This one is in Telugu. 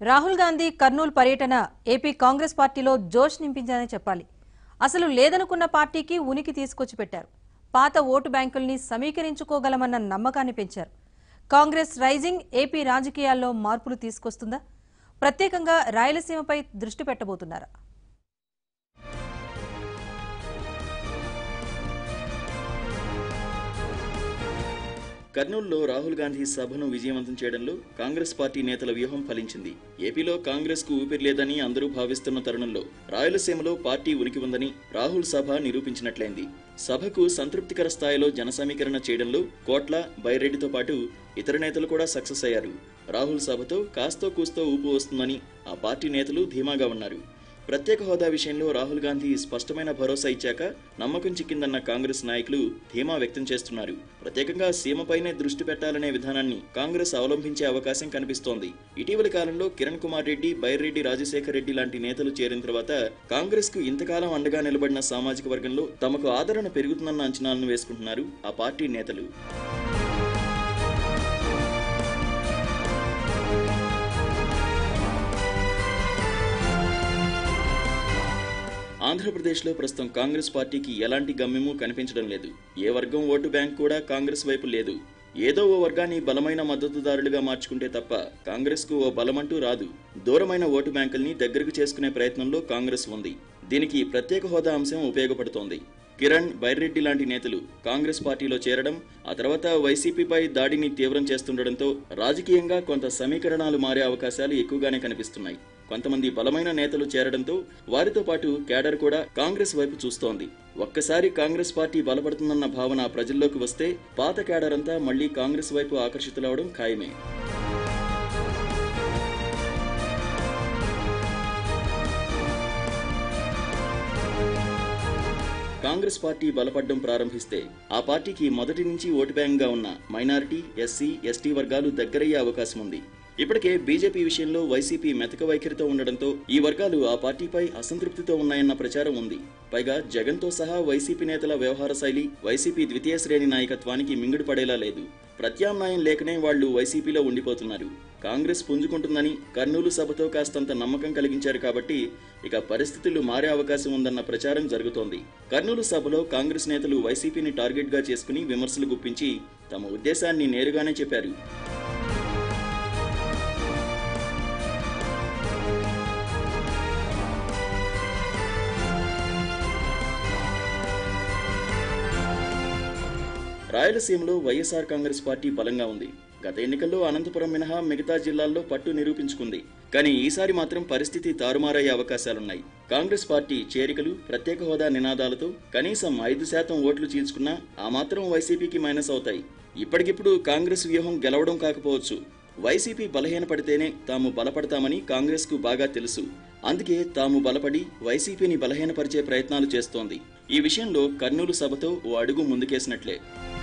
రాహుల్ గాంధీ కర్నూలు పర్యటన ఏపీ కాంగ్రెస్ పార్టీలో జోష్ నింపించారని చెప్పాలి అసలు లేదనుకున్న పార్టీకి ఉనికి తీసుకొచ్చి పెట్టారు పాత ఓటు బ్యాంకుల్ని సమీకరించుకోగలమన్న నమ్మకాన్ని పెంచారు కాంగ్రెస్ రైజింగ్ ఏపీ రాజకీయాల్లో మార్పులు తీసుకొస్తుందా ప్రత్యేకంగా రాయలసీమపై దృష్టి పెట్టబోతున్నారా కర్నూలులో రాహుల్ గాంధీ సభను విజయవంతం చేయడంలో కాంగ్రెస్ పార్టీ నేతల వ్యూహం ఫలించింది ఏపీలో కాంగ్రెస్ కు ఊపిరి లేదని అందరూ భావిస్తున్న తరుణంలో రాయలసీమలో పార్టీ ఉనికి ఉందని రాహుల్ సభ నిరూపించినట్లయింది సభకు సంతృప్తికర స్థాయిలో జన సమీకరణ చేయడంలో కోట్ల బైరెడ్డితో పాటు ఇతర నేతలు కూడా సక్సెస్ అయ్యారు రాహుల్ సభతో కాస్తో కూస్తో ఊపు వస్తుందని ఆ పార్టీ నేతలు ధీమాగా ఉన్నారు ప్రత్యేక హోదా విషయంలో రాహుల్ గాంధీ స్పష్టమైన భరోసా ఇచ్చాక నమ్మకం చిక్కిందన్న కాంగ్రెస్ నాయకులు ధీమా వ్యక్తం చేస్తున్నారు ప్రత్యేకంగా సీమపైనే దృష్టి పెట్టాలనే విధానాన్ని కాంగ్రెస్ అవలంబించే అవకాశం కనిపిస్తోంది ఇటీవలి కాలంలో కిరణ్ కుమార్ రెడ్డి బైర్రెడ్డి రాజశేఖర్ రెడ్డి లాంటి నేతలు చేరిన తర్వాత కాంగ్రెస్ కు ఇంతకాలం అండగా నిలబడిన సామాజిక వర్గంలో తమకు ఆదరణ పెరుగుతుందన్న అంచనాలను వేసుకుంటున్నారు ఆ పార్టీ నేతలు ఆంధ్రప్రదేశ్లో ప్రస్తుతం కాంగ్రెస్ పార్టీకి ఎలాంటి గమ్యము కనిపించడం లేదు ఏ వర్గం ఓటు బ్యాంక్ కూడా కాంగ్రెస్ వైపు లేదు ఏదో ఓ వర్గాన్ని బలమైన మద్దతుదారులుగా మార్చుకుంటే తప్ప కాంగ్రెస్ కు ఓ బలమంటూ రాదు దూరమైన ఓటు బ్యాంకుల్ని దగ్గరకు చేసుకునే ప్రయత్నంలో కాంగ్రెస్ ఉంది దీనికి ప్రత్యేక హోదా అంశం ఉపయోగపడుతోంది కిరణ్ బైర్రెడ్డి లాంటి నేతలు కాంగ్రెస్ పార్టీలో చేరడం ఆ తర్వాత వైసీపీపై దాడిని తీవ్రం చేస్తుండటంతో రాజకీయంగా కొంత సమీకరణాలు మారే అవకాశాలు ఎక్కువగానే కనిపిస్తున్నాయి కొంతమంది బలమైన నేతలు చేరడంతో వారితో పాటు కేడర్ కూడా కాంగ్రెస్ వైపు చూస్తోంది ఒక్కసారి కాంగ్రెస్ పార్టీ బలపడుతుందన్న భావన ప్రజల్లోకి వస్తే పాత కేడర్ అంతా మళ్లీ కాంగ్రెస్ వైపు ఆకర్షితులవడం ఖాయమే కాంగ్రెస్ పార్టీ బలపడడం ప్రారంభిస్తే ఆ పార్టీకి మొదటి నుంచి ఓటు బ్యాంక్గా ఉన్న మైనారిటీ ఎస్సీ ఎస్టీ వర్గాలు దగ్గరయ్యే అవకాశం ఉంది ఇప్పటికే బీజేపీ విషయంలో వైసీపీ మెతక వైఖరితో ఉండడంతో ఈ వర్గాలు ఆ పార్టీపై అసంతృప్తితో ఉన్నాయన్న ప్రచారం ఉంది పైగా జగన్తో సహా వైసీపీ నేతల వ్యవహార శైలి వైసీపీ ద్వితీయ శ్రేణి నాయకత్వానికి మింగుడు పడేలా లేదు ప్రత్యామ్నాయం లేకనే వాళ్లు వైసీపీలో ఉండిపోతున్నారు కాంగ్రెస్ పుంజుకుంటుందని కర్నూలు సభతో కాస్తంత నమ్మకం కలిగించారు కాబట్టి ఇక పరిస్థితులు మారే అవకాశం ఉందన్న ప్రచారం జరుగుతోంది కర్నూలు సభలో కాంగ్రెస్ నేతలు వైసీపీని టార్గెట్గా చేసుకుని విమర్శలు గుప్పించి తమ ఉద్దేశాన్ని నేరుగానే చెప్పారు రాయలసీమలో వైఎస్ఆర్ కాంగ్రెస్ పార్టీ బలంగా ఉంది గత ఎన్నికల్లో అనంతపురం మినహా మిగతా జిల్లాల్లో పట్టు నిరూపించుకుంది కానీ ఈసారి మాత్రం పరిస్థితి తారుమారయ్యే అవకాశాలున్నాయి కాంగ్రెస్ పార్టీ చేరికలు ప్రత్యేక హోదా నినాదాలతో కనీసం ఐదు శాతం ఓట్లు చీల్చుకున్నా ఆ మాత్రం వైసీపీకి మైనస్ అవుతాయి ఇప్పటికిప్పుడు కాంగ్రెస్ వ్యూహం గెలవడం కాకపోవచ్చు వైసీపీ బలహీనపడితేనే తాము బలపడతామని కాంగ్రెస్ కు బాగా తెలుసు అందుకే తాము బలపడి వైసీపీని బలహీనపరిచే ప్రయత్నాలు చేస్తోంది ఈ విషయంలో కర్నూలు సభతో ఓ అడుగు ముందుకేసినట్లే